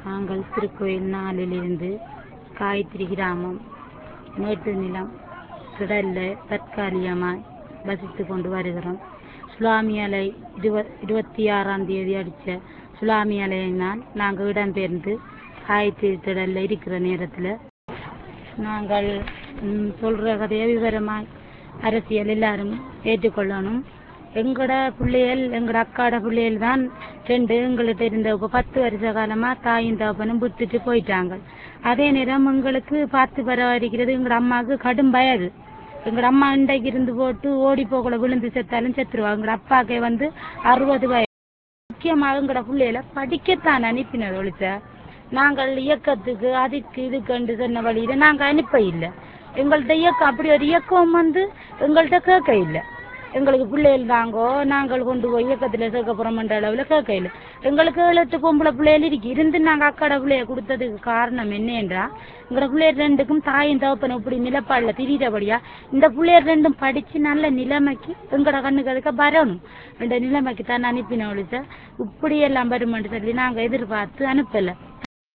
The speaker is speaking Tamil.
நாங்கள் திருக்கோயில் நாளிலிருந்து காயத்ரி கிராமம் மேட்டு நிலம் திடல்ல தற்காலிகமாய் வசித்து கொண்டு வருகிறோம் சுலாமி அலை இருவ இருபத்தி ஆறாம் தேதி அடித்த சுலாமி அலையினால் நாங்கள் இடம்பெயர்ந்து காயத்ரி திடல்ல இருக்கிற நேரத்தில் நாங்கள் ம், சொல்ற கதையை விவரமாய் அரசியல் எல்லாரும் ஏற்றுக்கொள்ளணும் எங்கட பிள்ளைகள் எங்கட அக்காட பிள்ளைகள் தான் ரெண்டு எங்கள்கிட்ட இருந்த இப்போ பத்து வருஷ காலமா தாயும் தகப்பனும் விட்டுட்டு போயிட்டாங்க அதே நேரம் எங்களுக்கு பார்த்து பரவாரிக்கிறது எங்கட அம்மாவுக்கு கடும் வயது எங்கட அம்மா இன்றைக்கு இருந்து போட்டு ஓடி போகல விழுந்து செத்தாலும் செத்துருவா எங்கட அப்பாக்கே வந்து அறுபது வயது முக்கியமாக எங்கட பிள்ளைகளை படிக்கத்தான் அனுப்பினது ஒழிச்ச நாங்கள் இயக்கத்துக்கு அதுக்கு இதுக்கு சொன்ன வழியில நாங்க அனுப்ப இல்லை எங்கள்கிட்ட இயக்கம் அப்படி ஒரு இயக்கம் வந்து எங்கள்கிட்ட கேட்க இல்லை எங்களுக்கு பிள்ளைகள் தாங்கோ நாங்கள் கொண்டு போய் இயக்கத்தில் சேர்க்க போறோம்ன்ற அளவில் கேட்க இல்லை எங்களுக்கு ஏழு எட்டு பொம்பளை பிள்ளைகள் இருக்கு இருந்து நாங்கள் அக்காட பிள்ளைய கொடுத்ததுக்கு காரணம் என்னன்றா எங்களோட பிள்ளையர் ரெண்டுக்கும் தாயும் தகப்பனும் இப்படி நிலப்பாடுல திரியிறபடியா இந்த பிள்ளையர் ரெண்டும் படிச்சு நல்ல நிலைமைக்கு எங்களோட கண்ணுக்கு அதுக்க வரணும் இந்த நிலைமைக்கு தான் அனுப்பின ஒழிச்ச இப்படி எல்லாம் வருமென்று சொல்லி நாங்கள் எதிர்பார்த்து அனுப்பலை